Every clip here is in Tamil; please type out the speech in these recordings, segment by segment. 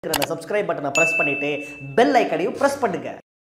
அந்த சப்ஸ்கிரைப் பட்டனை பிரஸ் பண்ணிட்டு பெல் ஐக்கனையும் பிரஸ் பண்ணுங்க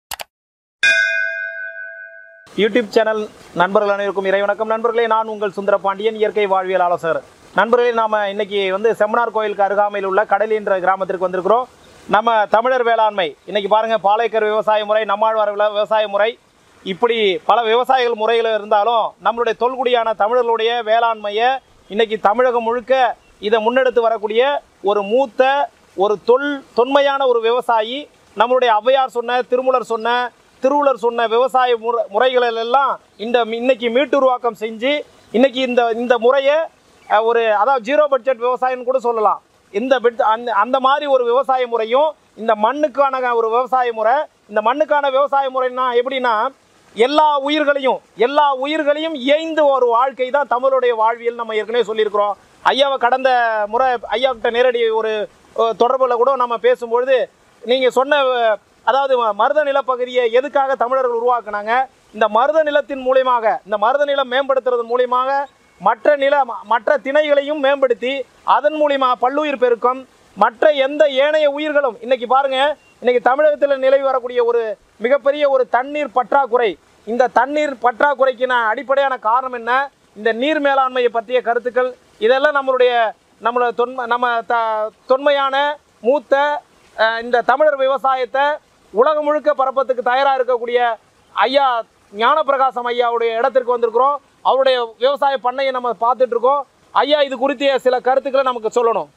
யூடியூப் சேனல் நண்பர்கள் அனைவருக்கும் இறை வணக்கம் நண்பர்களே நான் உங்கள் சுந்தர பாண்டியன் இயற்கை வாழ்வியல் ஆலோசகர் நண்பர்களே நாம இன்னைக்கு வந்து செம்மனார் கோயிலுக்கு அருகாமையில் உள்ள கடலி என்ற கிராமத்திற்கு வந்திருக்கிறோம் நம்ம தமிழர் வேளாண்மை இன்னைக்கு பாருங்க பாலைக்கர் விவசாய முறை நம்மாழ்வார் விவ- விவசாய முறை இப்படி பல விவசாயிகள் முறைகள் இருந்தாலும் நம்மளுடைய தொல்குடியான தமிழர்களுடைய வேளாண்மையை இன்னைக்கு தமிழகம் முழுக்க இதை முன்னெடுத்து வரக்கூடிய ஒரு மூத்த ஒரு தொல் தொன்மையான ஒரு விவசாயி நம்மளுடைய ஔவையார் சொன்ன திருமூலர் சொன்ன திருவள்ளுவர் சொன்ன விவசாய முறை முறைகளில் எல்லாம் இந்த மி- இன்னைக்கு மீட்டுருவாக்கம் செஞ்சு இன்னைக்கு இந்த இந்த முறையை அஹ், ஒரு அதாவது ஜீரோ பட்ஜெட் விவசாயம்னு கூட சொல்லலாம் இந்த பெட் அந்த அந்த மாதிரி ஒரு விவசாய முறையும் இந்த மண்ணுக்கான ஒரு விவசாய முறை இந்த மண்ணுக்கான விவசாய முறைன்னா எப்படின்னா எல்லா உயிர்களையும் எல்லா உயிர்களையும் இயைந்து ஒரு வாழ்க்கை தான் தமிழுடைய வாழ்வியல் நம்ம ஏற்கனவே சொல்லியிருக்கிறோம் ஐயாவை கடந்த முறை ஐயா கிட்ட நேரடி ஒரு தொடர்பில் கூட நம்ம பேசும்பொழுது நீங்கள் சொன்ன அஹ், அதாவது ம- மருத நிலப்பகுதியை எதுக்காக தமிழர்கள் உருவாக்குனாங்க இந்த மருத நிலத்தின் மூலியமாக இந்த மருத நிலம் மேம்படுத்துறது மூலியமாக மற்ற நில ம- மற்ற திணைகளையும் மேம்படுத்தி அதன் மூலியமாக பல்லுயிர் பெருக்கம் மற்ற எந்த ஏனைய உயிர்களும் இன்னைக்கு பாருங்க இன்னைக்கு தமிழகத்தில் நிலவி வரக்கூடிய ஒரு மிகப்பெரிய ஒரு தண்ணீர் பற்றாக்குறை இந்த தண்ணீர் பற்றாக்குறைக்கு நான் அடிப்படையான காரணம் என்ன இந்த நீர் மேலாண்மையை பற்றிய கருத்துக்கள் இதெல்லாம் நம்மளுடைய நம்மளோட தொன்ம நம்ம த தொன்மையான மூத்த அஹ், இந்த தமிழர் விவசாயத்தை உலகம் முழுக்க பரப்பத்துக்கு தயாராக இருக்கக்கூடிய ஐயா ஞானப்பிரகாசம் ஐயாவுடைய இடத்திற்கு வந்திருக்கிறோம் அவருடைய விவசாய பண்ணையை நம்ம பார்த்துட்டு இருக்கோம் ஐயா இது குறித்த சில கருத்துக்களை நமக்கு சொல்லணும்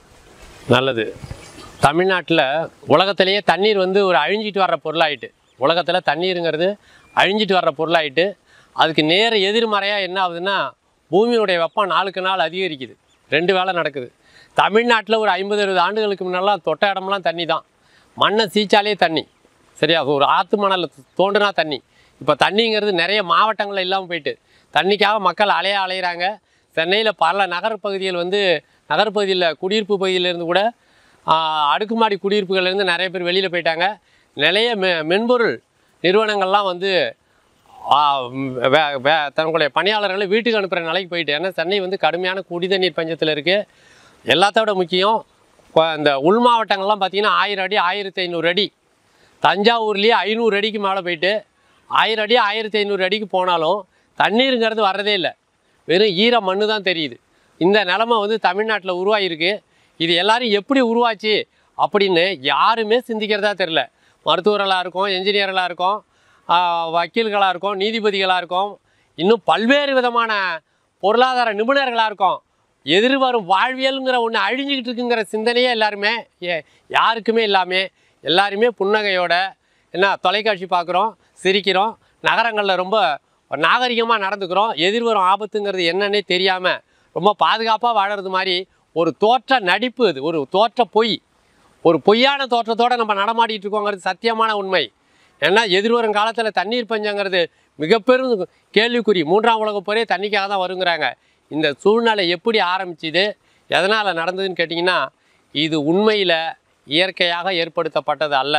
நல்லது தமிழ்நாட்டில் உலகத்திலேயே தண்ணீர் வந்து ஒரு அழிஞ்சிட்டு வர்ற பொருளாயிட்டு உலகத்தில் தண்ணீருங்கிறது அழிஞ்சிட்டு வர்ற பொருளாயிட்டு அதுக்கு நேர எதிர்மறையாக என்ன ஆகுதுன்னா பூமியினுடைய வெப்பம் நாளுக்கு நாள் அதிகரிக்குது ரெண்டு வேலை நடக்குது தமிழ்நாட்டில் ஒரு ஐம்பது அறுபது ஆண்டுகளுக்கு முன்னெல்லாம் தொட்ட இடமெல்லாம் தண்ணி தான் மண்ணை சீச்சாலே தண்ணி சரியா ஒரு ஆற்று மணல் தோண்டுனா தண்ணி இப்போ தண்ணிங்கிறது நிறைய மாவட்டங்களில் இல்லாமல் போயிட்டு தண்ணிக்காக மக்கள் அலைய அலையிறாங்க சென்னையில் பல நகர்ப்பகுதிகள் வந்து நகர்ப்பகுதியில் குடியிருப்பு பகுதியிலேருந்து கூட ஆஹ், அடுக்குமாடி குடியிருப்புகள்லேருந்து நிறைய பேர் வெளியில் போயிட்டாங்க நிறைய மெ மென்பொருள் நிறுவனங்கள்லாம் வந்து ஆஹ், வே- வே- தங்களுடைய பணியாளர்களை வீட்டுக்கு அனுப்புகிற நிலைக்கு போயிட்டு ஏன்னா சென்னை வந்து கடுமையான குடிதண்ணீர் பஞ்சத்தில் இருக்குது எல்லாத்த விட முக்கியம் இப்போ இந்த உள் மாவட்டங்கள்லாம் பார்த்தீங்கன்னா ஆயிரம் அடி ஆயிரத்தி ஐநூறு அடி தஞ்சாவூர்லேயே ஐநூறு அடிக்கு மேலே போயிட்டு ஆயிரம் அடி ஆயிரத்தி ஐநூறு அடிக்கு போனாலும் தண்ணீருங்கிறது வர்றதே இல்லை வெறும் ஈர மண்ணு தான் தெரியுது இந்த நிலமை வந்து தமிழ்நாட்டில் உருவாகிருக்கு இது எல்லாரும் எப்படி உருவாச்சு அப்படின்னு யாருமே சிந்திக்கிறதா தெரில மருத்துவர்களாக இருக்கும் என்ஜினியர்களாக இருக்கும் ஆஹ் வக்கீல்களாக இருக்கும் நீதிபதிகளாக இருக்கும் இன்னும் பல்வேறு விதமான பொருளாதார நிபுணர்களாக இருக்கும் எதிர்வரும் வாழ்வியலுங்கிற ஒன்று அழிஞ்சிக்கிட்டு இருக்குங்கிற சிந்தனையே எல்லாருமே ஏ- யாருக்குமே இல்லாமல் எல்லாருமே புன்னகையோட என்ன தொலைக்காட்சி பார்க்குறோம் சிரிக்கிறோம் நகரங்களில் ரொம்ப நாகரிகமாக நடந்துக்கிறோம் எதிர்வரும் ஆபத்துங்கிறது என்னன்னே தெரியாமல் ரொம்ப பாதுகாப்பாக வாழறது மாதிரி ஒரு தோற்ற நடிப்பு இது ஒரு தோற்ற பொய் ஒரு பொய்யான தோற்றத்தோடு நம்ம நடமாடிட்டு இருக்கோங்கிறது சத்தியமான உண்மை ஏன்னா எதிர்வரும் காலத்தில் தண்ணீர் பஞ்சங்கிறது மிகப்பெரும் கேள்விக்குறி மூன்றாம் உலகப் போரே தண்ணிக்காக தான் வருங்கிறாங்க இந்த சூழ்நிலை எப்படி ஆரம்பிச்சுது எதனால் நடந்ததுன்னு கேட்டிங்கன்னா இது உண்மையில் இயற்கையாக ஏற்படுத்தப்பட்டது அல்ல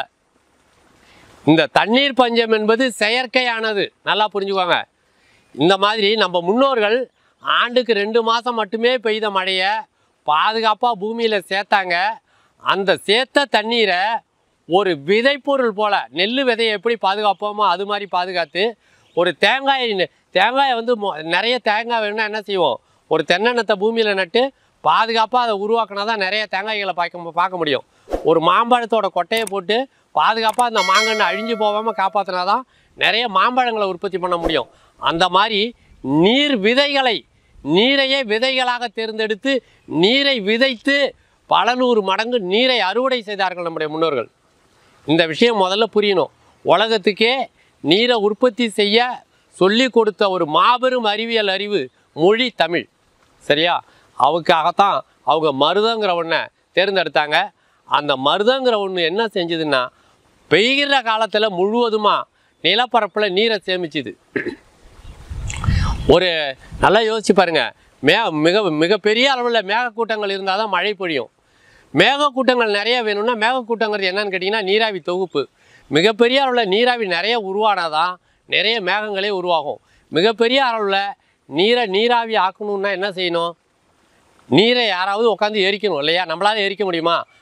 இந்த தண்ணீர் பஞ்சம் என்பது செயற்கையானது நல்லா புரிஞ்சுக்கோங்க இந்த மாதிரி நம்ம முன்னோர்கள் ஆண்டுக்கு ரெண்டு மாதம் மட்டுமே பெய்த மழையை பாதுகாப்பாக பூமியில் சேர்த்தாங்க அந்த சேர்த்த தண்ணீரை ஒரு விதைப்பொருள் போல் நெல் விதையை எப்படி பாதுகாப்போமோ அது மாதிரி பாதுகாத்து ஒரு தேங்காயை நெ- தேங்காயை வந்து மொ- நிறைய தேங்காய் வேணும்னா என்ன செய்வோம் ஒரு தென்னெண்ணத்தை பூமியில் நட்டு பாதுகாப்பாக அதை உருவாக்கினா தான் நிறைய தேங்காய்களை பார்க்க பார்க்க முடியும் ஒரு மாம்பழத்தோட கொட்டையை போட்டு பாதுகாப்பாக அந்த மாங்கன்று அழிஞ்சு போகாமல் காப்பாற்றினா தான் நிறைய மாம்பழங்களை உற்பத்தி பண்ண முடியும் அந்த மாதிரி நீர் விதைகளை நீரையே விதைகளாக தேர்ந்தெடுத்து நீரை விதைத்து பல நூறு மடங்கு நீரை அறுவடை செய்தார்கள் நம்முடைய முன்னோர்கள் இந்த விஷயம் முதல்ல புரியணும் உலகத்துக்கே நீரை உற்பத்தி செய்ய சொல்லி கொடுத்த ஒரு மாபெரும் அறிவியல் அறிவு மொழி தமிழ் சரியா அவருக்காகத்தான் அவங்க மருதங்கிற ஒன்றை தேர்ந்தெடுத்தாங்க அந்த மருதங்கிற ஒன்று என்ன செஞ்சதுன்னா பெய்கிற காலத்தில் முழுவதுமாக நிலப்பரப்பில் நீரை சேமிச்சுது ஒரு நல்லா யோசிச்சு பாருங்க மே மிக மிகப்பெரிய அளவில் மேகக்கூட்டங்கள் இருந்தால் தான் மழை பொழியும் மேகக்கூட்டங்கள் நிறைய வேணும்னா மேகக்கூட்டங்கிறது என்னன்னு கேட்டிங்கன்னா நீராவி தொகுப்பு மிகப்பெரிய அளவில் நீராவி நிறைய உருவானாதான் நிறைய மேகங்களே உருவாகும் மிகப்பெரிய அளவில் நீரை நீராவி ஆக்கணும்னா என்ன செய்யணும் நீரை யாராவது உட்காந்து எரிக்கணும் இல்லையா நம்மளால எரிக்க முடியுமா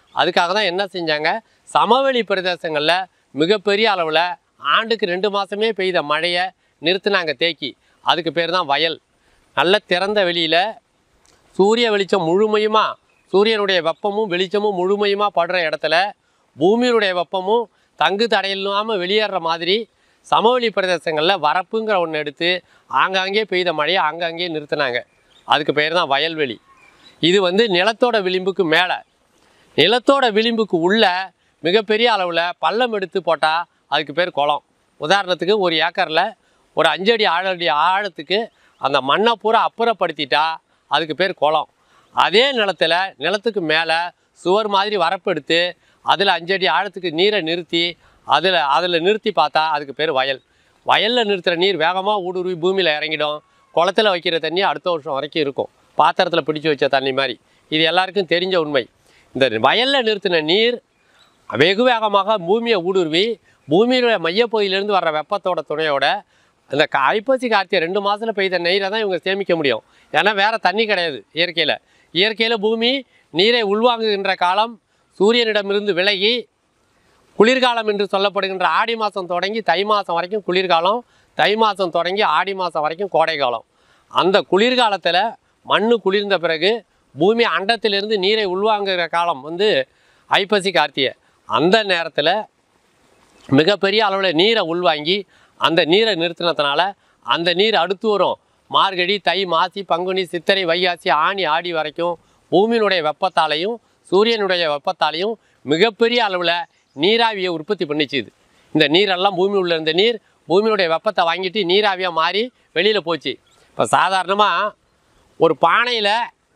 அதுக்காக தான் என்ன செஞ்சாங்க சமவெளி பிரதேசங்களில் மிகப்பெரிய அளவில் ஆண்டுக்கு ரெண்டு மாதமே பெய்த மழையை நிறுத்தினாங்க தேக்கி அதுக்கு பேர் தான் வயல் நல்ல திறந்த வெளியில் சூரிய வெளிச்சம் முழுமையுமா சூரியனுடைய வெப்பமும் வெளிச்சமும் முழுமையுமாக படுற இடத்துல பூமியினுடைய வெப்பமும் தங்கு தடையில்லாமல் வெளியேற மாதிரி சமவெளி பிரதேசங்களில் வரப்புங்கிற ஒன்று எடுத்து ஆங்காங்கே பெய்த மழையை ஆங்காங்கே நிறுத்தினாங்க அதுக்கு பேர் தான் வயல்வெளி இது வந்து நிலத்தோட விளிம்புக்கு மேலே நிலத்தோட விளிம்புக்கு உள்ள மிகப்பெரிய அளவில் பள்ளம் எடுத்து போட்டால் அதுக்கு பேர் குளம் உதாரணத்துக்கு ஒரு ஏக்கரில் ஒரு அஞ்சடி ஆழடி ஆழத்துக்கு அந்த மண்ணை பூரா அப்புறப்படுத்திட்டா அதுக்கு பேர் குளம் அதே நிலத்துல நிலத்துக்கு மேலே சுவர் மாதிரி வரப்பு எடுத்து அதில் அஞ்சடி ஆழத்துக்கு நீரை நிறுத்தி அதில் அதில் நிறுத்தி பார்த்தா அதுக்கு பேர் வயல் வயலில் நிறுத்துகிற நீர் வேகமாக ஊடுருவி பூமியில் இறங்கிடும் குளத்துல வைக்கிற தண்ணி அடுத்த வருஷம் வரைக்கும் இருக்கும் பாத்திரத்தில் பிடிச்சு வச்ச தண்ணி மாதிரி இது எல்லாருக்கும் தெரிஞ்ச உண்மை இந்த வயலில் நிறுத்தின நீர் வெகு வேகமாக பூமியை ஊடுருவி பூமியோட மையப்பகுதியிலேருந்து வர்ற வெப்பத்தோட துணையோட அந்த க- ஐப்பசி கார்த்திகை ரெண்டு மாதத்தில் பெய்த நீரை தான் இவங்க சேமிக்க முடியும் ஏன்னா வேறு தண்ணி கிடையாது இயற்கையில் இயற்கையில் பூமி நீரை உள்வாங்குகின்ற காலம் சூரியனிடமிருந்து விலகி குளிர்காலம் என்று சொல்லப்படுகின்ற ஆடி மாதம் தொடங்கி தை மாதம் வரைக்கும் குளிர்காலம் தை மாதம் தொடங்கி ஆடி மாதம் வரைக்கும் கோடை காலம் அந்த குளிர்காலத்தில் மண்ணு குளிர்ந்த பிறகு பூமி அண்டத்திலிருந்து நீரை உள்வாங்குகிற காலம் வந்து ஐப்பசி கார்த்திகை அந்த நேரத்தில் மிகப்பெரிய அளவில் நீரை உள்வாங்கி அந்த நீரை நிறுத்தினதுனால அந்த நீர் அடுத்து வரும் மார்கழி தை மாசி பங்குனி சித்திரை வைகாசி ஆனி ஆடி வரைக்கும் பூமியினுடைய வெப்பத்தாலையும் சூரியனுடைய வெப்பத்தாலையும் மிகப்பெரிய அளவில் நீராவியை உற்பத்தி பண்ணிச்சு இது இந்த நீரெல்லாம் பூமி உள்ள இருந்த நீர் பூமியினுடைய வெப்பத்தை வாங்கிட்டு நீராவியாக மாறி வெளியில் போச்சு இப்போ சாதாரணமாக ஒரு பானையில்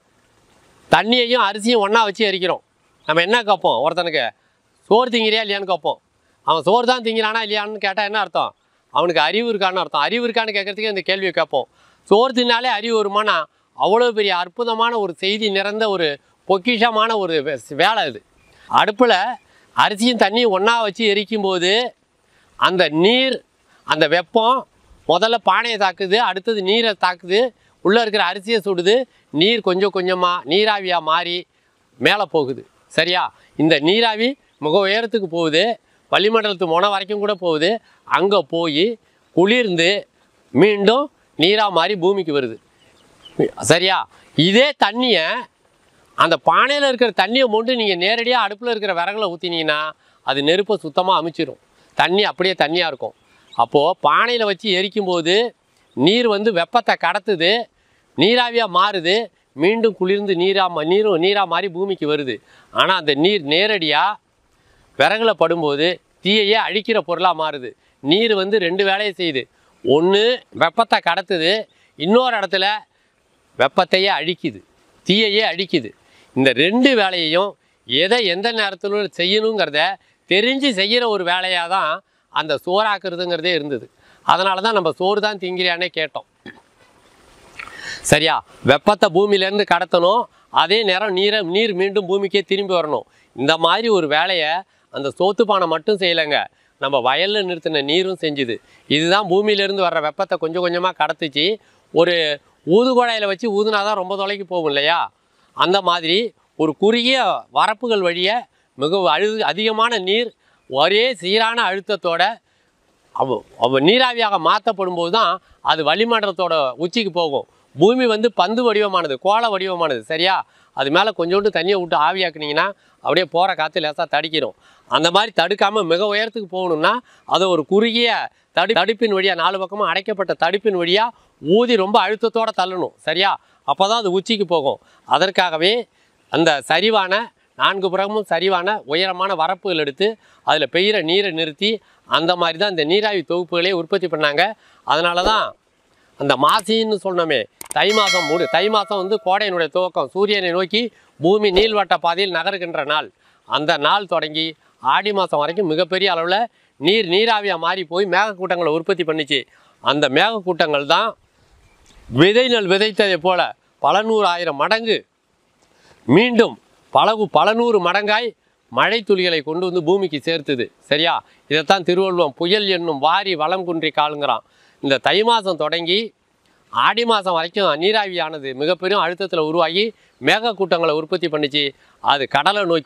தண்ணியையும் அரிசியும் ஒன்றா வச்சு எரிக்கிறோம் நம்ம என்ன கேட்போம் ஒருத்தனுக்கு சோறு திங்கிறியா இல்லையான்னு கேட்போம் அவன் சோறு தான் திங்கிறானா இல்லையான்னு கேட்டால் என்ன அர்த்தம் அவனுக்கு அறிவு இருக்கான்னு அர்த்தம் அறிவு இருக்கான்னு கேட்கறதுக்கு இந்த கேள்வியை கேட்போம் சோறு தின்னாலே அறிவு வருமானா அவ்வளோ பெரிய அற்புதமான ஒரு செய்தி நிறைந்த ஒரு பொக்கிஷமான ஒரு வே- வேலை இது அடுப்பில் அரிசியும் தண்ணியும் ஒன்றா வச்சு எரிக்கும்போது அந்த நீர் அந்த வெப்பம் முதல்ல பானையை தாக்குது அடுத்தது நீரை தாக்குது உள்ளே இருக்கிற அரிசியை சுடுது நீர் கொஞ்சம் கொஞ்சமாக நீராவியாக மாறி மேலே போகுது சரியா இந்த நீராவி மிக உயரத்துக்கு போகுது வளிமண்டலத்து முனை வரைக்கும் கூட போகுது அங்கே போய் குளிர்ந்து மீண்டும் நீராக மாறி பூமிக்கு வருது சரியா இதே தண்ணியை அந்த பானையில் இருக்கிற தண்ணியை மட்டும் நீங்கள் நேரடியாக அடுப்பில் இருக்கிற விறகுல ஊற்றினீங்கன்னா அது நெருப்பை சுத்தமாக அமைச்சிரும் தண்ணி அப்படியே தண்ணியாக இருக்கும் அப்போது பானையில் வச்சு எரிக்கும்போது நீர் வந்து வெப்பத்தை கடத்துது நீராவியாக மாறுது மீண்டும் குளிர்ந்து நீராக நீரும் நீராக மாறி பூமிக்கு வருது ஆனால் அந்த நீர் நேரடியாக விறகுல படும்போது தீயையே அழிக்கிற பொருளாக மாறுது நீர் வந்து ரெண்டு வேலையை செய்யுது ஒன்று வெப்பத்தை கடத்துது இன்னொரு இடத்துல வெப்பத்தையே அழிக்குது தீயையே அழிக்குது இந்த ரெண்டு வேலையையும் எதை எந்த நேரத்தில் செய்யணுங்கிறத தெரிஞ்சு செய்கிற ஒரு வேலையாக தான் அந்த சோறாக்குறதுங்கிறதே இருந்தது அதனால தான் நம்ம சோறு தான் திங்கிறியானே கேட்டோம் சரியா வெப்பத்தை பூமியிலேருந்து கடத்தணும் அதே நேரம் நீரை நீர் மீண்டும் பூமிக்கே திரும்பி வரணும் இந்த மாதிரி ஒரு வேலையை அந்த சோத்து பானை மட்டும் செய்யலைங்க நம்ம வயலில் நிறுத்தின நீரும் செஞ்சுது இதுதான் பூமியிலேருந்து வர்ற வெப்பத்தை கொஞ்சம் கொஞ்சமாக கடத்துச்சு ஒரு ஊதுகுழாயில் வச்சு ஊதுனா தான் ரொம்ப தொலைக்கு போகும் இல்லையா அந்த மாதிரி ஒரு குறுகிய வரப்புகள் வழியே மிக அழு அதிகமான நீர் ஒரே சீரான அழுத்தத்தோட அவ அவ நீராவியாக மாற்றப்படும் போது தான் அது வளிமண்டலத்தோட உச்சிக்கு போகும் பூமி வந்து பந்து வடிவமானது கோள வடிவமானது சரியா அது மேலே கொஞ்சோண்டு தண்ணியை விட்டு ஆவியாக்குனீங்கன்னா அப்படியே போகிற காற்று லேசாக தடிக்கிறோம் அந்த மாதிரி தடுக்காமல் மிக உயரத்துக்கு போகணும்னா அதை ஒரு குறுகிய தடு தடுப்பின் வழியாக நாலு பக்கமும் அடைக்கப்பட்ட தடுப்பின் வழியாக ஊதி ரொம்ப அழுத்தத்தோடு தள்ளணும் சரியா அப்போ தான் அது உச்சிக்கு போகும் அதற்காகவே அந்த சரிவான நான்கு புறமும் சரிவான உயரமான வரப்புகள் எடுத்து அதில் பெய்கிற நீரை நிறுத்தி அந்த மாதிரி தான் இந்த நீராவி தொகுப்புகளே உற்பத்தி பண்ணாங்க அதனால தான் அந்த மாசின்னு சொன்னோமே தை மாதம் மூடு தை மாதம் வந்து கோடையினுடைய துவக்கம் சூரியனை நோக்கி பூமி நீள்வட்ட பாதையில் நகருகின்ற நாள் அந்த நாள் தொடங்கி ஆடி மாதம் வரைக்கும் மிகப்பெரிய அளவில் நீர் நீராவியாக மாறி போய் மேகக்கூட்டங்களை உற்பத்தி பண்ணிச்சு அந்த மேகக்கூட்டங்கள் தான் விதை நெல் விதைத்ததை போல பல நூறு ஆயிரம் மடங்கு மீண்டும் பல பல நூறு மடங்காய் மழை துளிகளை கொண்டு வந்து பூமிக்கு சேர்த்துது சரியா இதைத்தான் திருவள்ளுவம் புயல் என்னும் வாரி வளம் குன்றி காலுங்கிறான் இந்த தை மாதம் தொடங்கி ஆடி மாதம் வரைக்கும் நீராவியானது மிகப்பெரும் அழுத்தத்தில் உருவாகி மேகக்கூட்டங்களை உற்பத்தி பண்ணிச்சு அது கடலை நோக்கி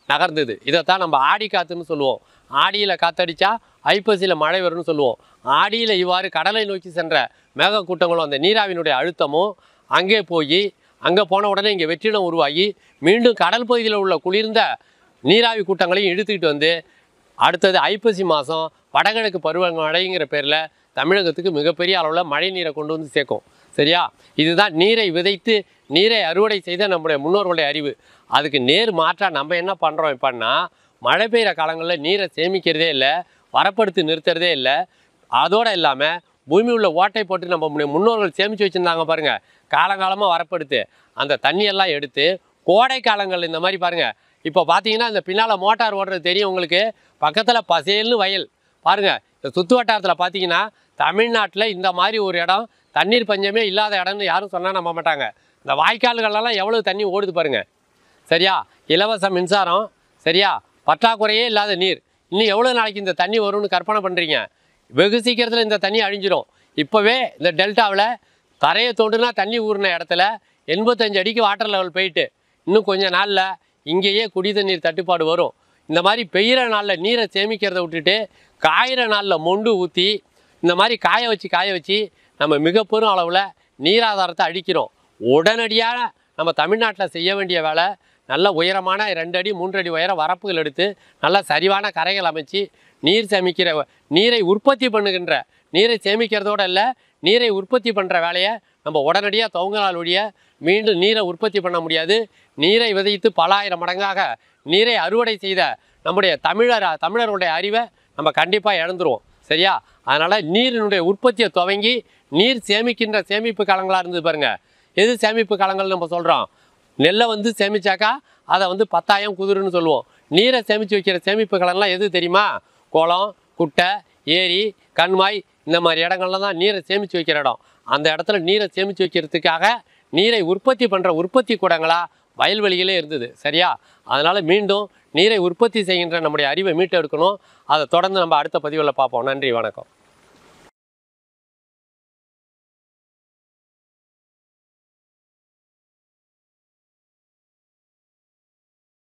நகர்ந்தது இதைத்தான் நம்ம ஆடி காற்றுன்னு சொல்லுவோம் ஆடியில் காத்தடிச்சா ஐப்பசியில் மழை வரும்னு சொல்லுவோம் ஆடியில் இவ்வாறு கடலை நோக்கி சென்ற மேகக்கூட்டங்களும் அந்த நீராவினுடைய அழுத்தமும் அங்கே போய் அங்கே போன உடனே இங்கே வெற்றிடம் உருவாகி மீண்டும் கடல் பகுதியில் உள்ள குளிர்ந்த நீராவி கூட்டங்களையும் இழுத்துக்கிட்டு வந்து அடுத்தது ஐப்பசி மாதம் வடகிழக்கு பருவமழைங்கிற பேரில் தமிழகத்துக்கு மிகப்பெரிய அளவில் மழை நீரை கொண்டு வந்து சேர்க்கும் சரியா இதுதான் நீரை விதைத்து நீரை அறுவடை செய்த நம்முடைய முன்னோர்களுடைய அறிவு அதுக்கு நேர் மாற்றா நம்ம என்ன பண்ணுறோம் இப்போன்னா மழை பெய்கிற காலங்களில் நீரை சேமிக்கிறதே இல்லை வரப்படுத்தி நிறுத்துறதே இல்லை அதோடு இல்லாமல் பூமி உள்ள ஓட்டை போட்டு நம்ம முன்ன- முன்னோர்கள் சேமித்து வச்சுருந்தாங்க பாருங்கள் காலங்காலமாக வரப்படுத்து அந்த தண்ணியெல்லாம் எடுத்து கோடை காலங்கள் இந்த மாதிரி பாருங்கள் இப்போ பார்த்தீங்கன்னா இந்த பின்னால் மோட்டார் ஓடுறது தெரியும் உங்களுக்கு பக்கத்தில் பசேல்னு வயல் பாருங்கள் இந்த சுற்று வட்டாரத்தில் பார்த்தீங்கன்னா தமிழ்நாட்டில் இந்த மாதிரி ஒரு இடம் தண்ணீர் பஞ்சமே இல்லாத இடம்னு யாரும் சொன்னால் நம்ப மாட்டாங்க இந்த வாய்க்கால்களெல்லாம் எவ்வளோ தண்ணி ஓடுது பாருங்கள் சரியா இலவச மின்சாரம் சரியா பற்றாக்குறையே இல்லாத நீர் இன்னும் எவ்வளோ நாளைக்கு இந்த தண்ணி வரும்னு கற்பனை பண்ணுறீங்க வெகு சீக்கிரத்தில் இந்த தண்ணி அழிஞ்சிரும் இப்போவே இந்த டெல்டாவில் தரையை தோண்டுனா தண்ணி ஊறின இடத்துல எண்பத்தஞ்சு அடிக்கு வாட்டர் லெவல் போயிட்டு இன்னும் கொஞ்ச நாளில் இங்கேயே குடி தண்ணீர் தட்டுப்பாடு வரும் இந்த மாதிரி பெய்கிற நாளில் நீரை சேமிக்கிறதை விட்டுட்டு காயிற நாளில் மொண்டு ஊற்றி இந்த மாதிரி காய வச்சு காய வச்சு நம்ம மிக பெரும் அளவில் நீராதாரத்தை அழிக்கிறோம் உடனடியாக நம்ம தமிழ்நாட்டில் செய்ய வேண்டிய வேலை நல்ல உயரமான ரெண்டு அடி மூன்று அடி உயர வரப்புகள் எடுத்து நல்ல சரிவான கரைகள் அமைச்சு நீர் சேமிக்கிற நீரை உற்பத்தி பண்ணுகின்ற நீரை சேமிக்கிறதோட இல்லை நீரை உற்பத்தி பண்ணுற வேலையை நம்ம உடனடியாக துவங்கினால் ஒழிய மீண்டும் நீரை உற்பத்தி பண்ண முடியாது நீரை விதைத்து பல ஆயிரம் மடங்காக நீரை அறுவடை செய்த நம்முடைய தமிழர் தமிழருடைய அறிவை நம்ம கண்டிப்பாக இழந்துருவோம் சரியா அதனால் நீரினுடைய உற்பத்தியை துவங்கி நீர் சேமிக்கின்ற சேமிப்பு காலங்களாக இருந்தது பாருங்க எது சேமிப்பு காலங்கள் நம்ம சொல்கிறோம் நெல்லை வந்து சேமிச்சாக்கா அதை வந்து பத்தாயம் குதிருன்னு சொல்லுவோம் நீரை சேமித்து வைக்கிற சேமிப்பு காலம்லாம் எது தெரியுமா குளம் குட்டை ஏரி கண்மாய் இந்த மாதிரி இடங்கள்ல தான் நீரை சேமித்து வைக்கிற இடம் அந்த இடத்துல நீரை சேமித்து வைக்கிறதுக்காக நீரை உற்பத்தி பண்ணுற உற்பத்தி கூடங்களா வயல்வெளிகளே இருந்தது சரியா அதனால் மீண்டும் நீரை உற்பத்தி செய்கின்ற நம்முடைய அறிவை மீட்டெடுக்கணும் அதை தொடர்ந்து நம்ம அடுத்த பதிவில் பார்ப்போம் நன்றி வணக்கம்